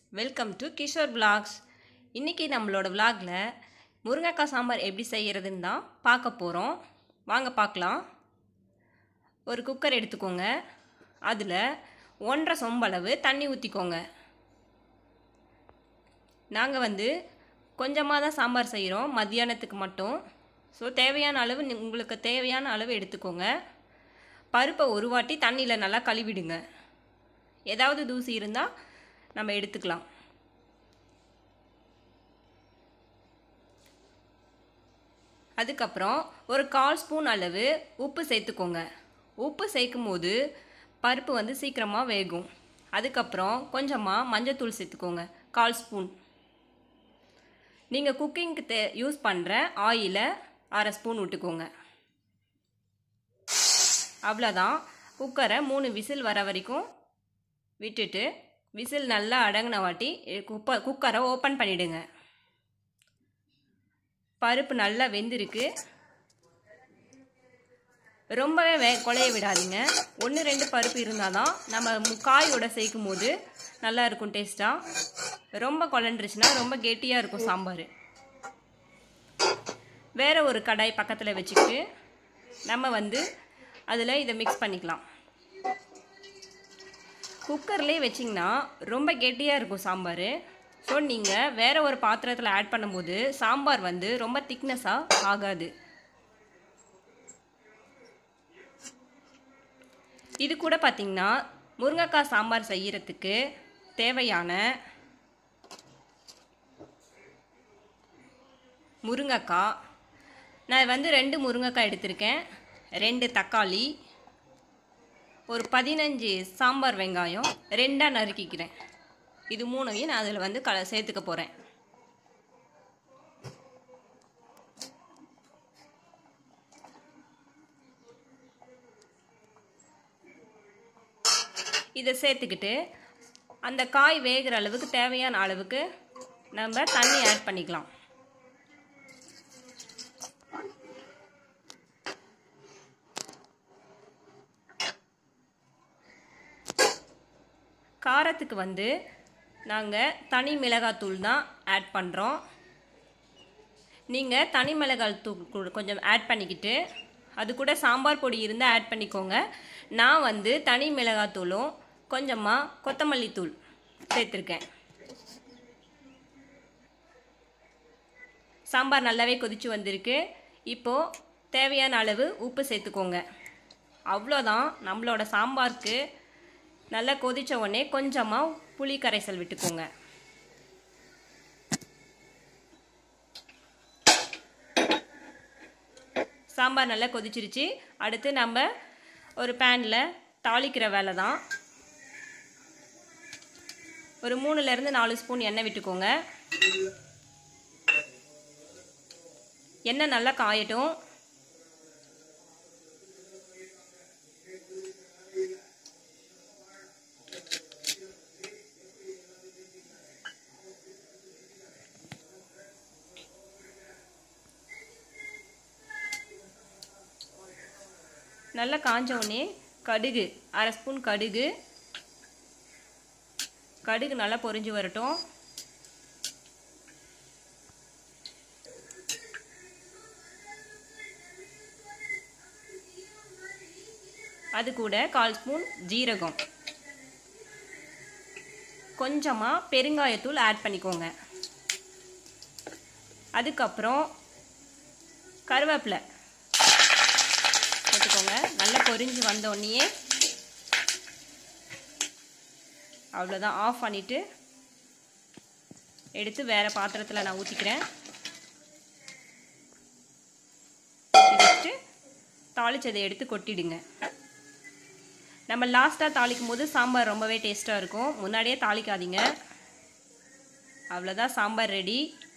welcome to Kishore vlogs இன்றைக்கி நம்மளோட vlogல முருங்கைக்காய் சாம்பார் எப்படி செய்கிறதுன்னு தான் பார்க்க போகிறோம் வாங்க பார்க்கலாம் ஒரு குக்கர் எடுத்துக்கோங்க அதில் ஒன்றரை சொம்பளவு தண்ணி ஊற்றிக்கோங்க நாங்கள் வந்து கொஞ்சமாக தான் சாம்பார் செய்கிறோம் மத்தியானத்துக்கு மட்டும் ஸோ தேவையான அளவு நீ- உங்களுக்கு தேவையான அளவு எடுத்துக்கோங்க பருப்பை ஒரு வாட்டி தண்ணியில் நல்லா கழுவிடுங்க ஏதாவது தூசி இருந்தால் நம்ம எடுத்துக்கலாம் அதுக்கப்புறம் ஒரு கால் ஸ்பூன் அளவு உப்பு சேர்த்துக்கோங்க உப்பு சேர்க்கும் போது பருப்பு வந்து சீக்கிரமாக வேகும் அதுக்கப்புறம் கொஞ்சமாக மஞ்சத்தூள் சேர்த்துக்கோங்க கால் ஸ்பூன் நீங்கள் குக்கிங்க்கு தே யூஸ் பண்ணுற ஆயிலை அரை ஸ்பூன் விட்டுக்கோங்க அவ்வளோதான் குக்கரை மூணு விசில் வர வரைக்கும் விட்டுட்டு விசில் நல்லா அடங்கின வாட்டி குப்ப குக்கரை ஓப்பன் பண்ணிவிடுங்க பருப்பு நல்லா வெந்திருக்கு ரொம்பவே வே குழைய விடாதீங்க ஒன்று ரெண்டு பருப்பு இருந்தால் தான் நம்ம மு- காயோட சேர்க்கும் போது நல்லா இருக்கும் டேஸ்ட்டாக ரொம்ப குழண்டுருச்சுன்னா ரொம்ப கெட்டியாக இருக்கும் சாம்பார் வேற ஒரு கடாய் பக்கத்தில் வச்சுக்கிட்டு நம்ம வந்து அதில் இதை மிக்ஸ் பண்ணிக்கலாம் குக்கர்லேயே வச்சிங்கன்னா ரொம்ப கெட்டியாக இருக்கும் சாம்பார் ஸோ நீங்கள் வேறு ஒரு பாத்திரத்தில் ஆட் பண்ணும்போது சாம்பார் வந்து ரொம்ப திக்னஸாக ஆகாது இது கூட பார்த்தீங்கன்னா முருங்கைக்காய் சாம்பார் செய்யறதுக்கு தேவையான முருங்கைக்காய் நான் வந்து ரெண்டு முருங்கைக்காய் எடுத்திருக்கேன் ரெண்டு தக்காளி ஒரு பதினஞ்சு சாம்பார் வெங்காயம் ரெண்டாக நறுக்கிக்கிறேன் இது மூணையும் நான் அதில் வந்து கல சேர்த்துக்க போகிறேன் இதை சேர்த்துக்கிட்டு அந்த காய் வேகிற அளவுக்கு தேவையான அளவுக்கு நம்ம தண்ணி ஆட் பண்ணிக்கலாம் காரத்துக்கு வந்து நாங்கள் தனி மிளகாத்தூள் தான் ஆட் பண்ணுறோம் நீங்கள் தனி மிளகாய் தூள் கு- கொஞ்சம் ஆட் பண்ணிக்கிட்டு அது கூட சாம்பார் பொடி இருந்தால் ஆட் பண்ணிக்கோங்க நான் வந்து தனி மிளகாத்தூளும் கொஞ்சமாக கொத்தமல்லி தூள் சேர்த்துருக்கேன் சாம்பார் நல்லாவே கொதிச்சு வந்திருக்கு இப்போது தேவையான அளவு உப்பு சேர்த்துக்கோங்க அவ்வளோதான் நம்மளோட சாம்பாருக்கு நல்லா கொதிச்ச உடனே கொஞ்சமாக புளி கரைசல் விட்டுக்கோங்க சாம்பார் நல்லா கொதிச்சிருச்சு அடுத்து நம்ம ஒரு பேனில் தாளிக்கிற வேலை தான் ஒரு மூணுலேருந்து நாலு ஸ்பூன் எண்ணெய் விட்டுக்கோங்க எண்ணெய் நல்லா காயட்டும் நல்லா காஞ்ச உடனே கடுகு அரை ஸ்பூன் கடுகு கடுகு நல்லா பொரிஞ்சு வரட்டும் அது கூட கால் ஸ்பூன் ஜீரகம் கொஞ்சமாக பெருங்காயத்தூள் ஆட் பண்ணிக்கோங்க அதுக்கப்புறம் கருவேப்பிலை போட்டுக்கோங்க நல்லா பொரிஞ்சு வந்த உடனேயே அவ்வளோதான் ஆஃப் பண்ணிவிட்டு எடுத்து வேறு பாத்திரத்தில் நான் ஊற்றிக்கிறேன் வச்சுட்டு தாளிச்சதை எடுத்து கொட்டிடுங்க நம்ம லாஸ்ட்டாக தாளிக்கும் போது சாம்பார் ரொம்பவே டேஸ்ட்டாக இருக்கும் முன்னாடியே தாளிக்காதீங்க அவ்வளோதான் சாம்பார் ரெடி